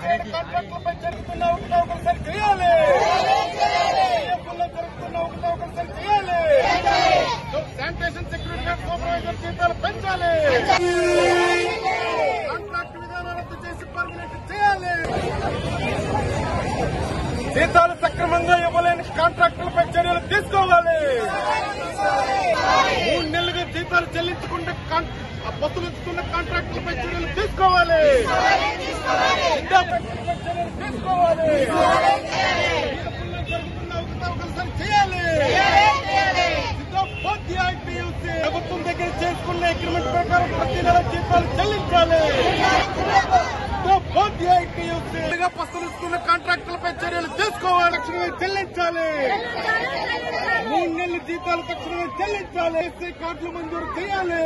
Security కాంట్రాక్టులపై జరుగుతున్న అవకతవకలు సరి చేయాలి ఏఎఫ్లో జరుగుతున్న అవకతవకలు సరి చేయాలి శానిటేషన్ సెక్యూరిటీ గార్డ్ సూపర్వైజర్ జీతాలు పెంచాలి కాంట్రాక్ట్ విధానాలు రద్దు చేసి పర్మనెంట్ చేయాలి జీతాలు సక్రమంగా ఇవ్వలేని కాంట్రాక్టులపై చర్యలు తీసుకోవాలి మూడు నెలలుగా జీతాలు చెల్లించకుండా కాన్- ఆ వసూలిస్తున్న కాంట్రాక్టులపై చర్యలు తీసుకోవాలి ఇంకా పెట్టుబడులపై చర్యలు తీసుకోవాలి వీళ్ళకున్న జరుగుతున్న అవకతవకలు సరి చేయాలి జిందాబాద్ DITUC. ప్రభుత్వం దగ్గర చేసుకున్న అగ్రిమెంట్ ప్రకారం ప్రతి నెల జీతాలు చెల్లించాలి జిందాబాద్ DITUC. గా వసూలిస్తున్న కాంట్రాక్టులపై చర్యలు తీసుకోవాలి తక్షణమే చెల్లించాలి మూడు నెలల జీతాలు తక్షణమే చెల్లించాలి ఎస్ఐ కార్డులు మంజూరు చేయాలి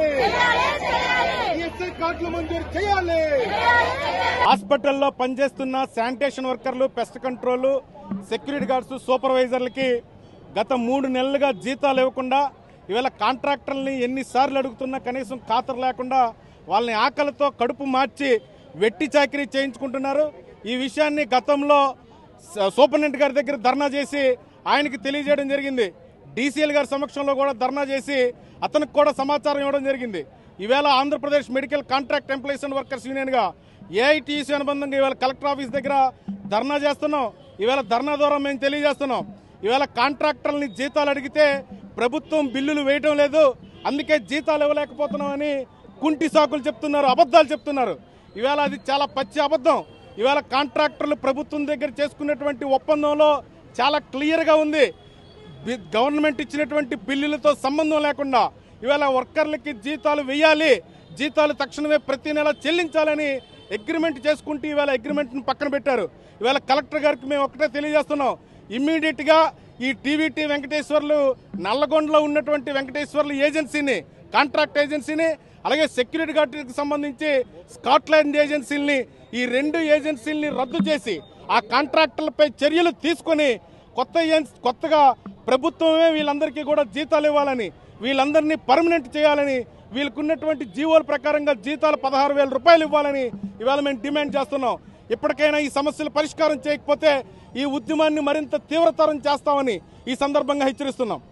ఎస్ఐ కార్డులు మంజూరు చేయాలి హాస్పిటల్లో పనిచేస్తున్న శానిటేషన్ వర్కర్లు పెస్ట్ కంట్రోల్ సెక్యూరిటీ గార్డ్స్ సూపర్వైజర్లకి గత మూడు నెలలుగా జీతాలు ఇవ్వకుండా ఇవాళ కాంట్రాక్టర్ని ఎన్నిసార్లు అడుగుతున్నా కనీసం ఖాతరు లేకుండా వాళ్ళని ఆకలితో కడుపు మార్చి వెట్టి చాకరీ చేయించుకుంటున్నారు ఈ విషయాన్ని గతంలో స- సూపరింటెండెంట్ గారి దగ్గర ధర్నా చేసి ఆయనకి తెలియజేయడం జరిగింది డీసీఎల్ గారి సమక్షంలో కూడా ధర్నా చేసి అతనికి కూడా సమాచారం ఇవ్వడం జరిగింది ఈవేళ Andhra Pradesh medical contract employees and workers యూనియన్గా ఏఐటీసీ అనుబంధంగా ఇవాళ కలెక్టర్ ఆఫీస్ దగ్గర ధర్నా చేస్తున్నాం ఈవేళ ధర్నా ద్వారా మేము తెలియజేస్తున్నాం ఈవేళ కాంట్రాక్టర్ని జీతాలు అడిగితే ప్రభుత్వం బిల్లులు వేయటం లేదు అందుకే జీతాలు ఇవ్వలేకపోతున్నామని కుంటి సాకులు చెప్తున్నారు అబద్ధాలు చెప్తున్నారు ఈవేళ అది చాలా పచ్చి అబద్ధం ఈవేళ కాంట్రాక్టర్లు ప్రభుత్వం దగ్గర చేసుకున్నటువంటి ఒప్పందంలో చాలా క్లియర్గా ఉంది బి- గవర్నమెంట్ ఇచ్చినటువంటి బిల్లులతో సంబంధం లేకుండా ఇవాళ వర్కర్లకి జీతాలు వేయాలి జీతాలు తక్షణమే ప్రతి నెల చెల్లించాలని అగ్రిమెంట్ చేసుకుంటూ ఇవాళ అగ్రిమెంట్ని పక్కన పెట్టారు ఇవాళ కలెక్టర్ గారికి మేము ఒకటే తెలియజేస్తున్నాం ఇమ్మీడియట్ గా ఈ టీవీటీ వెంకటేశ్వర్లు నల్లగొండలో ఉన్నటువంటి వెంకటేశ్వర్లు ఏజెన్సీని కాంట్రాక్ట్ ఏజెన్సీని అలాగే సెక్యూరిటీ గార్డుకి సంబంధించి స్కాట్లాండ్ ఏజెన్సీల్ని ఈ రెండు ఏజెన్సీల్ని రద్దు చేసి ఆ కాంట్రాక్టర్లపై చర్యలు తీసుకొని కొత్త ఏజెన్స్ కొత్తగా ప్రభుత్వమే వీళ్ళందరికీ కూడా జీతాలు ఇవ్వాలని వీళ్ళందరినీ పర్మనెంట్ చేయాలని వీళ్ళకున్నటువంటి జీవోల ప్రకారంగా జీతాలు పదహారు వేల రూపాయలు ఇవ్వాలని ఇవాళ మేము డిమాండ్ చేస్తున్నాం ఇప్పటికైనా ఈ సమస్యలు పరిష్కారం చేయకపోతే ఈ ఉద్యమాన్ని మరింత తీవ్రతరం చేస్తామని ఈ సందర్భంగా హెచ్చరిస్తున్నాం